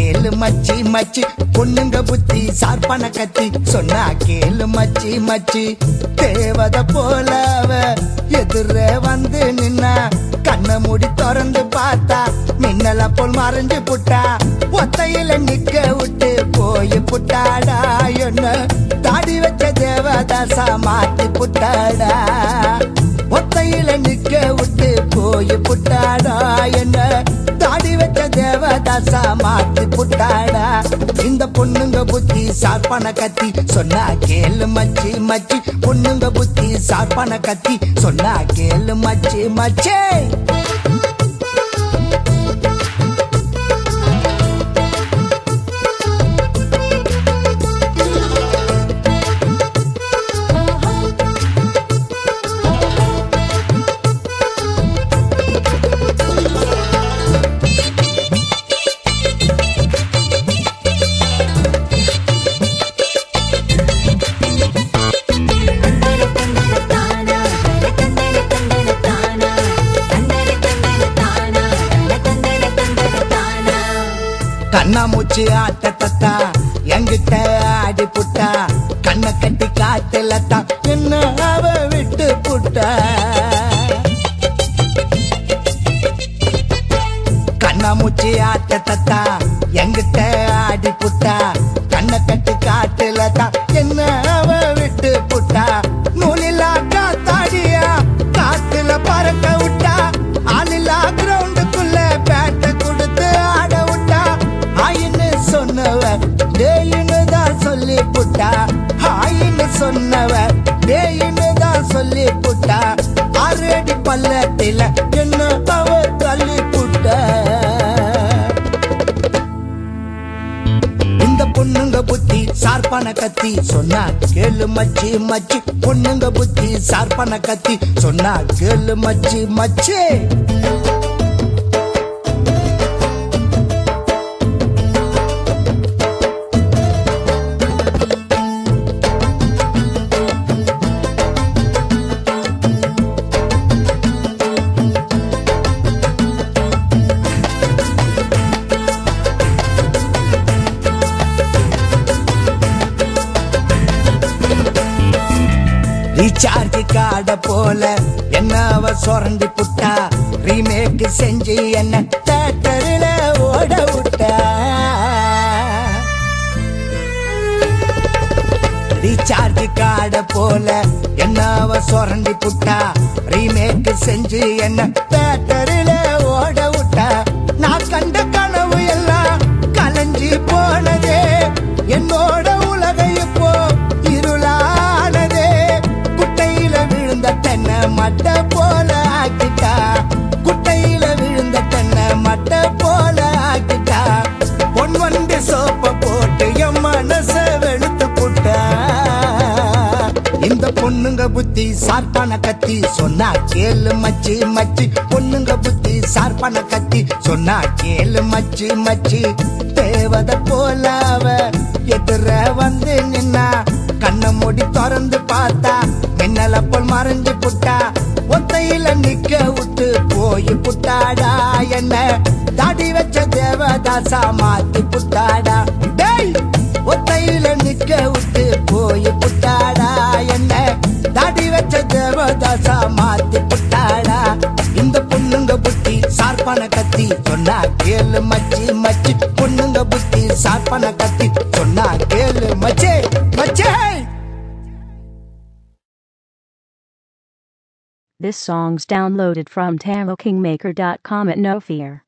கேளு மச்சி மச்சி பொண்ணுங்க புத்தி சார்பான கத்தி சொன்னா கேளு மச்சி மச்சி தேவத போல அவ எதிர வந்து நின்னா கண்ண மூடி திறந்து பார்த்தா மின்னல போல் மறைஞ்சு புட்டா ஒத்தையில நிக்க விட்டு போய் புட்டாடா என்ன தாடி வச்ச தேவதாசா மாத்தி புட்டாடா ஒத்தையில நிக்க விட்டு போய் புட்டாடா என்ன தாடி வச்ச தேவதாசா மாத்தி புட்டாடா இந்த பொண்ணுங்க புத்தி சார்பான கத்தி சொன்னா கேளு மச்சி மச்சி பொண்ணுங்க புத்தி சார்பான கத்தி சொன்னா கேளு மச்சி மச்சே கண்ணாமூச்சி ஆட்டத்தத்தா எங்கிட்ட ஆடி புட்டா கண்ணை கட்டி காட்டுல தான் என்ன அவ விட்டு புட்டா கண்ணாமூச்சி ஆட்டத்தத்தா எங்கிட்ட ஆடி புட்டா கண்ணை கட்டி காட்டுல தான் என்ன அவ விட்டு புட்டா நூலில்லா காத்தாடியா காட்டுல பறக்க விட்டா ஆளில்லா கிரவுண்டுக்குள்ள பேட்டை கொடுத்து ஆட விட்டா ஆயின்னு சொன்னவ டேயின்னு தான் சொல்லி புட்டா ஆயின்னு சொன்னவ டேயின்னு தான் சொல்லி புட்டா ஆறு அடி பள்ளத்தில என்ன அவ தள்ளி புட்டா இந்த பொண்ணுங்க புத்தி சார்பான கத்தி சொன்னா கேளு மச்சி மச்சி பொண்ணுங்க புத்தி சார்பான கத்தி சொன்னா கேளு மச்சி மச்சே ரீசார்ஜ் கார்ட போல என்ன அவ சுரண்டி புட்டா ரீமேக் செஞ்சு என்ன தேட்டரில ஓட விட்டா ரீசார்ஜ் கார்ட போல என்ன அவ சுரண்டி புட்டா ரீமேக் செஞ்சு என்ன தேட்டரில ஓட விட்டா நான் கண்ட கனவு எல்லாம் கலைஞ்சி போனதே என்னோட உலக இப்போ இருளானதே குட்டையில விழுந்த தென்னை மட்டை போல ஆக்கிட்டா குட்டையில விழுந்த தென்னை மட்டை போல ஆக்கிட்டா பொன் வந்து சோப்ப போட்டு என் மனச வெளுத்து புட்டா இந்த பொண்ணுங்க புத்தி சார்பான கத்தி சொன்னா கேளு மச்சி மச்சி பொண்ணுங்க புத்தி சார்பான கத்தி சொன்னா கேளு மச்சி மச்சி தேவத போல அவ எதிர வந்து நின்னா கண்ணை மூடி திறந்து பார்த்தா மின்னல போல் மறைஞ்சு புட்டா ஒத்தையில நிக்க விட்டு போய் புட்டாடா என்ன தாடி வச்ச தேவதாசா மாத்தி புட்டாடா டேய் ஒத்தையில நிக்க விட்டு போய் புட்டாடா என்ன தாடி வச்ச தேவதாசா மாத்தி புட்டாடா இந்த பொண்ணுங்க புத்தி சார்பான கத்தி சொன்னா கேளு மச்சி மச்சி பொண்ணுங்க புத்தி சார்பான கத்தி சொன்னா கேளு மச்சே மச்சே This song's downloaded from TaroKingmaker.com at no fear.